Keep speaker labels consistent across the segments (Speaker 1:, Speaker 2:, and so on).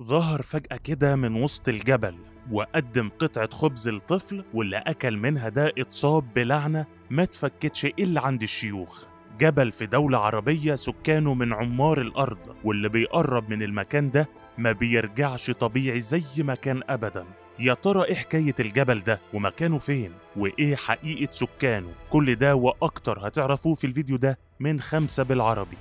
Speaker 1: ظهر فجأة كده من وسط الجبل وقدم قطعة خبز لطفل واللي أكل منها ده اتصاب بلعنة ما تفكتش إلا عند الشيوخ جبل في دولة عربية سكانه من عمار الأرض واللي بيقرب من المكان ده ما بيرجعش طبيعي زي ما كان أبدا يا ترى إيه حكاية الجبل ده ومكانه فين وإيه حقيقة سكانه كل ده وأكتر هتعرفوه في الفيديو ده من خمسة بالعربي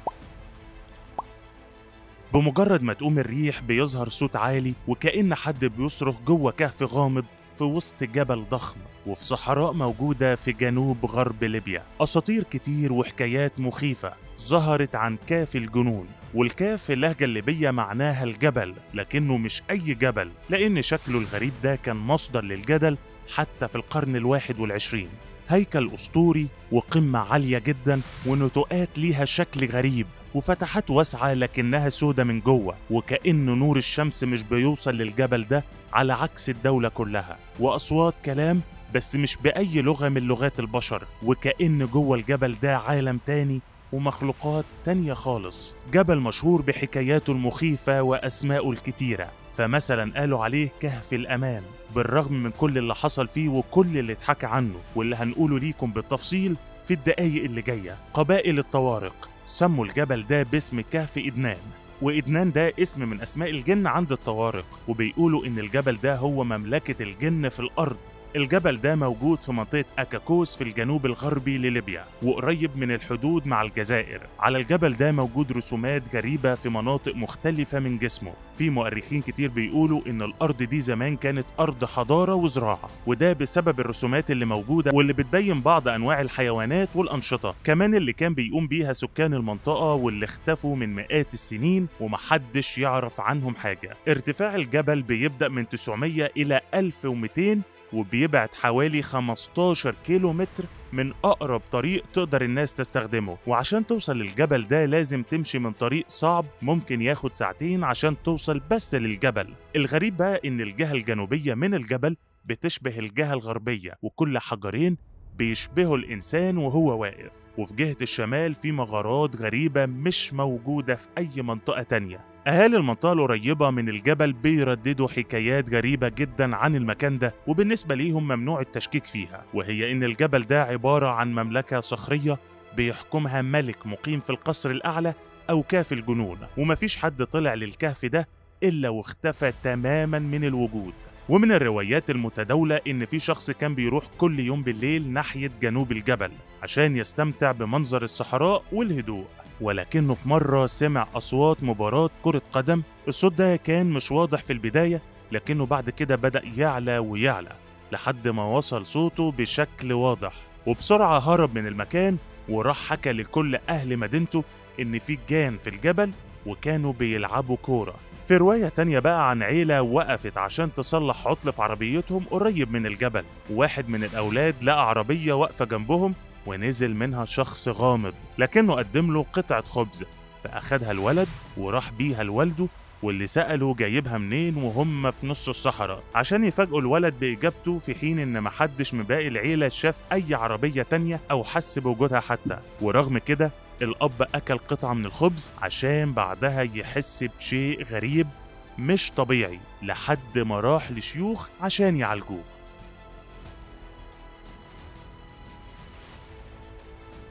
Speaker 1: بمجرد ما تقوم الريح بيظهر صوت عالي وكأن حد بيصرخ جوه كهف غامض في وسط جبل ضخم وفي صحراء موجودة في جنوب غرب ليبيا أساطير كتير وحكايات مخيفة ظهرت عن كاف الجنون والكاف في اللهجة الليبية معناها الجبل لكنه مش أي جبل لأن شكله الغريب ده كان مصدر للجدل حتى في القرن الواحد والعشرين هيكل أسطوري وقمة عالية جدا ونتوءات ليها شكل غريب وفتحات واسعة لكنها سودة من جوه وكأن نور الشمس مش بيوصل للجبل ده على عكس الدولة كلها وأصوات كلام بس مش بأي لغة من لغات البشر وكأن جوه الجبل ده عالم تاني ومخلوقات تانية خالص جبل مشهور بحكاياته المخيفة وأسماءه الكتيرة فمثلا قالوا عليه كهف الأمان بالرغم من كل اللي حصل فيه وكل اللي اتحكى عنه واللي هنقوله ليكم بالتفصيل في الدقايق اللي جاية قبائل الطوارق سموا الجبل ده باسم كهف إدنان وإدنان ده اسم من أسماء الجن عند الطوارق وبيقولوا إن الجبل ده هو مملكة الجن في الأرض الجبل ده موجود في منطقة أكاكوس في الجنوب الغربي لليبيا وقريب من الحدود مع الجزائر على الجبل ده موجود رسومات غريبة في مناطق مختلفة من جسمه في مؤرخين كتير بيقولوا إن الأرض دي زمان كانت أرض حضارة وزراعة وده بسبب الرسومات اللي موجودة واللي بتبين بعض أنواع الحيوانات والأنشطة كمان اللي كان بيقوم بيها سكان المنطقة واللي اختفوا من مئات السنين ومحدش يعرف عنهم حاجة ارتفاع الجبل بيبدأ من 900 إلى 1200 وبيبعد حوالي 15 كيلو متر من أقرب طريق تقدر الناس تستخدمه وعشان توصل للجبل ده لازم تمشي من طريق صعب ممكن ياخد ساعتين عشان توصل بس للجبل الغريب بقى إن الجهة الجنوبية من الجبل بتشبه الجهة الغربية وكل حجرين بيشبهوا الإنسان وهو واقف وفي جهة الشمال في مغارات غريبة مش موجودة في أي منطقة تانية أهالي المنطقة القريبة من الجبل بيرددوا حكايات غريبة جدا عن المكان ده وبالنسبة ليهم ممنوع التشكيك فيها وهي إن الجبل ده عبارة عن مملكة صخرية بيحكمها ملك مقيم في القصر الأعلى أو كاف الجنون ومفيش حد طلع للكهف ده إلا واختفى تماما من الوجود ومن الروايات المتداولة إن في شخص كان بيروح كل يوم بالليل ناحية جنوب الجبل عشان يستمتع بمنظر الصحراء والهدوء ولكنه في مرة سمع أصوات مباراة كرة قدم الصوت ده كان مش واضح في البداية لكنه بعد كده بدأ يعلى ويعلى لحد ما وصل صوته بشكل واضح وبسرعة هرب من المكان وراح حكى لكل أهل مدينته إن في جان في الجبل وكانوا بيلعبوا كورة في رواية تانية بقى عن عيلة وقفت عشان تصلح عطل في عربيتهم قريب من الجبل واحد من الأولاد لقى عربية واقفة جنبهم ونزل منها شخص غامض لكنه قدم له قطعة خبز فأخدها الولد وراح بيها لوالده واللي سأله جايبها منين وهم في نص الصحراء عشان يفاجئوا الولد بإجابته في حين إن محدش من باقي العيلة شاف أي عربية تانية أو حس بوجودها حتى ورغم كده الأب أكل قطعة من الخبز عشان بعدها يحس بشيء غريب مش طبيعي لحد ما راح لشيوخ عشان يعالجوه